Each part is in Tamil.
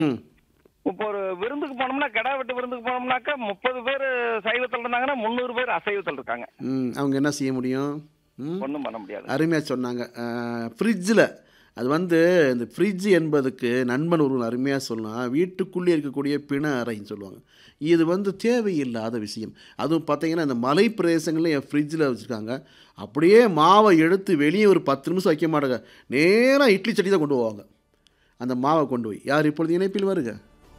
ம் இப்போ ஒரு விருந்துக்கு போனோம்னா கிடா வெட்டு விருந்துக்கு போனோம்னாக்கா முப்பது பேர் சைவத்தில் இருந்தாங்கன்னா முந்நூறு பேர் அசைவத்தில் இருக்காங்க ம் அவங்க என்ன செய்ய முடியும் ம் ஒன்றும் பண்ண முடியாது அருமையாக சொன்னாங்க ஃப்ரிட்ஜில் அது வந்து இந்த ஃப்ரிட்ஜ் என்பதுக்கு நண்பன் ஒருவன் அருமையாக சொல்லலாம் வீட்டுக்குள்ளே இருக்கக்கூடிய பிண அறைன்னு சொல்லுவாங்க இது வந்து தேவையில்லாத விஷயம் அதுவும் பார்த்தீங்கன்னா இந்த மலை பிரதேசங்களில் என் ஃப்ரிட்ஜில் வச்சுருக்காங்க அப்படியே மாவை எடுத்து வெளியே ஒரு பத்து நிமிஷம் வைக்க மாட்டாங்க நேராக இட்லி சட்டி தான் கொண்டு போவாங்க அந்த மாவை கொண்டு போய் யார் இப்பொழுது இணைப்பில் வருக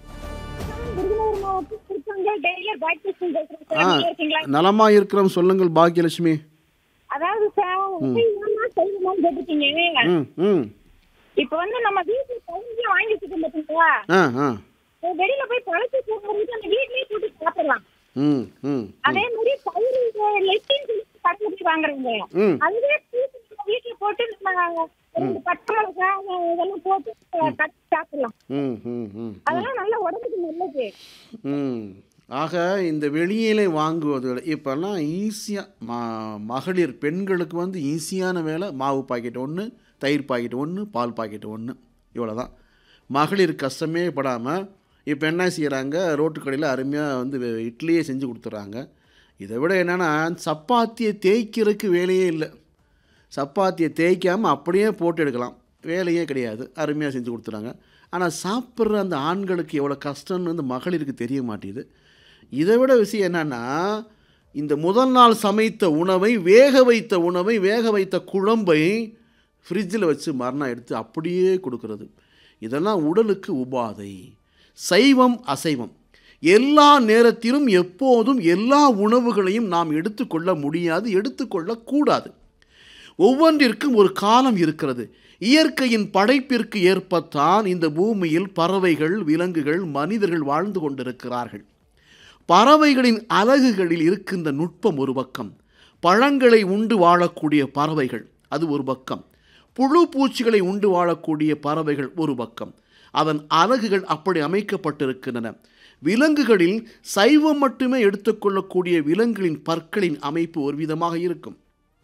விருதுநகர் மாவட்டம் திருச்செங்கோடு டெய்லர் பாக்கியலட்சுமி பேசுறேன் ஆ சார் நல்லா இருக்கீங்களா நலமா இருக்கிறோம் சொல்லுங்கள் பாக்கியலட்சுமி அதாவது சார் அசைவமா செய்யணும்னு கேட்டுட்டீங்க ம் ம் இப்ப வந்து நம்ம வீட்டுல பழஞ்சு வாங்கி வச்சுக்கோம் பாத்தீங்களா ஆ ஆ இப்ப வெளியில போய் பழச்சு போகும்போது அந்த வீட்லயே போட்டு சாப்பிடலாம் ம் ம் அதே மாதிரி தயிர் லெட்டின்னு சொல்லி கடையில போய் வாங்குறாங்க ம் அதுவே தூக்கி நம்ம வீட்டுல போட்டு நம்ம ரெண்டு பச்சை மிளகாய் இதெல்லாம் போட்டு கட்டி சாப்பிடலாம் ம் ம் ம் அதெல்லாம் நல்ல உடம்புக்கு நல்லது ம் ஆக இந்த வெளியிலே வாங்குவது இப்போல்லாம் ஈஸியாக மா மகளிர் பெண்களுக்கு வந்து ஈஸியான வேலை மாவு பாக்கெட் ஒன்று தயிர் பாக்கெட் ஒன்று பால் பாக்கெட் ஒன்று இவ்வளோ தான் மகளிர் கஷ்டமே படாமல் இப்போ என்ன செய்கிறாங்க ரோட்டு கடையில் அருமையாக வந்து வெ- இட்லியே செஞ்சு கொடுத்துட்றாங்க இதை விட என்னென்னா சப்பாத்தியை தேய்க்கிறதுக்கு வேலையே இல்லை சப்பாத்தியை தேய்க்காமல் அப்படியே போட்டு எடுக்கலாம் வேலையே கிடையாது அருமையாக செஞ்சு கொடுத்துறாங்க ஆனால் சாப்பிட்ற அந்த ஆண்களுக்கு எவ்வளோ கஷ்டம்னு வந்து மகளிருக்கு தெரிய மாட்டேங்குது இதை விட விஷயம் என்னன்னா இந்த முதல் நாள் சமைத்த உணவை வேக வைத்த உணவை வேக வைத்த குழம்பை ஃப்ரிட்ஜில் வச்சு மறுநாள் எடுத்து அப்படியே கொடுக்கறது இதெல்லாம் உடலுக்கு உபாதை சைவம் அசைவம் எல்லா நேரத்திலும் எப்போதும் எல்லா உணவுகளையும் நாம் எடுத்துக்கொள்ள முடியாது எடுத்துக்கொள்ளக்கூடாது ஒவ்வொன்றிற்கும் ஒரு காலம் இருக்கிறது இயற்கையின் படைப்பிற்கு ஏற்பத்தான் இந்த பூமியில் பறவைகள் விலங்குகள் மனிதர்கள் வாழ்ந்து கொண்டிருக்கிறார்கள் பறவைகளின் அலகுகளில் இருக்கின்ற நுட்பம் ஒரு பக்கம் பழங்களை உண்டு வாழக்கூடிய பறவைகள் அது ஒரு பக்கம் புழு பூச்சிகளை உண்டு வாழக்கூடிய பறவைகள் ஒரு பக்கம் அதன் அலகுகள் அப்படி அமைக்கப்பட்டிருக்கின்றன விலங்குகளில் சைவம் மட்டுமே எடுத்துக்கொள்ளக்கூடிய விலங்குகளின் பற்களின் அமைப்பு ஒரு விதமாக இருக்கும்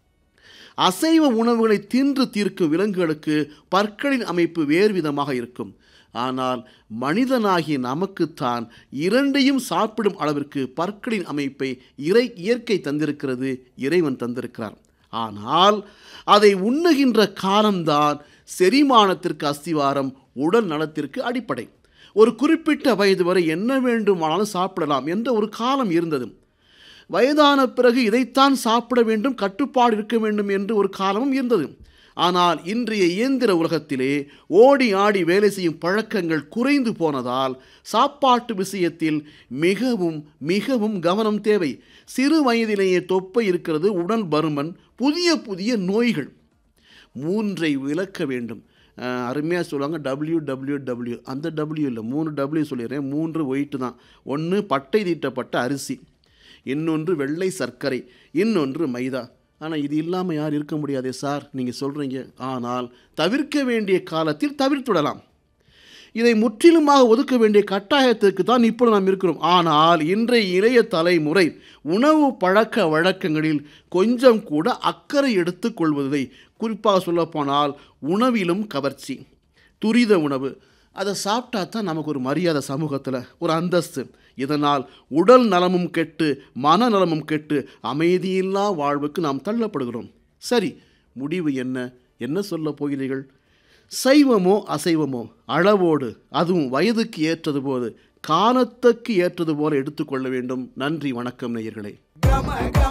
அசைவ உணவுகளை தின்று தீர்க்கும் விலங்குகளுக்கு பற்களின் அமைப்பு வேறு விதமாக இருக்கும் ஆனால் மனிதனாகிய நமக்குத்தான் இரண்டையும் சாப்பிடும் அளவிற்கு பற்களின் அமைப்பை இறை இயற்கை தந்திருக்கிறது இறைவன் தந்திருக்கிறார் ஆனால் அதை உண்ணுகின்ற காலம்தான் செரிமானத்திற்கு அஸ்திவாரம் உடல் நலத்திற்கு அடிப்படை ஒரு குறிப்பிட்ட வயது வரை என்ன வேண்டுமானாலும் சாப்பிடலாம் என்ற ஒரு காலம் இருந்தது வயதான பிறகு இதைத்தான் சாப்பிட வேண்டும் கட்டுப்பாடு இருக்க வேண்டும் என்று ஒரு காலமும் இருந்தது ஆனால் இன்றைய இயந்திர உலகத்திலே ஓடி ஆடி வேலை செய்யும் பழக்கங்கள் குறைந்து போனதால் சாப்பாட்டு விஷயத்தில் மிகவும் மிகவும் கவனம் தேவை சிறு வயதிலேயே தொப்பை இருக்கிறது உடல் பருமன் புதிய புதிய நோய்கள் மூன்றை விளக்க வேண்டும் அருமையாக சொல்லுவாங்க டபிள்யூ டபிள்யூ டபிள்யூ அந்த டபிள்யூ இல்லை மூணு டபிள்யூ சொல்லிடுறேன் மூன்று ஒயிட்டு தான் ஒன்று பட்டை தீட்டப்பட்ட அரிசி இன்னொன்று வெள்ளை சர்க்கரை இன்னொன்று மைதா ஆனால் இது இல்லாமல் யார் இருக்க முடியாதே சார் நீங்கள் சொல்கிறீங்க ஆனால் தவிர்க்க வேண்டிய காலத்தில் தவிர்த்துடலாம் இதை முற்றிலுமாக ஒதுக்க வேண்டிய கட்டாயத்திற்கு தான் இப்பொழுது நாம் இருக்கிறோம் ஆனால் இன்றைய இளைய தலைமுறை உணவு பழக்க வழக்கங்களில் கொஞ்சம் கூட அக்கறை எடுத்துக்கொள்வதை குறிப்பாக சொல்லப்போனால் உணவிலும் கவர்ச்சி துரித உணவு அதை சாப்பிட்டா தான் நமக்கு ஒரு மரியாதை சமூகத்தில் ஒரு அந்தஸ்து இதனால் உடல் நலமும் கெட்டு மனநலமும் கெட்டு அமைதியில்லா வாழ்வுக்கு நாம் தள்ளப்படுகிறோம் சரி முடிவு என்ன என்ன சொல்ல போகிறீர்கள் சைவமோ அசைவமோ அளவோடு அதுவும் வயதுக்கு ஏற்றது போது காலத்துக்கு ஏற்றது போல எடுத்துக்கொள்ள வேண்டும் நன்றி வணக்கம் நேயர்களே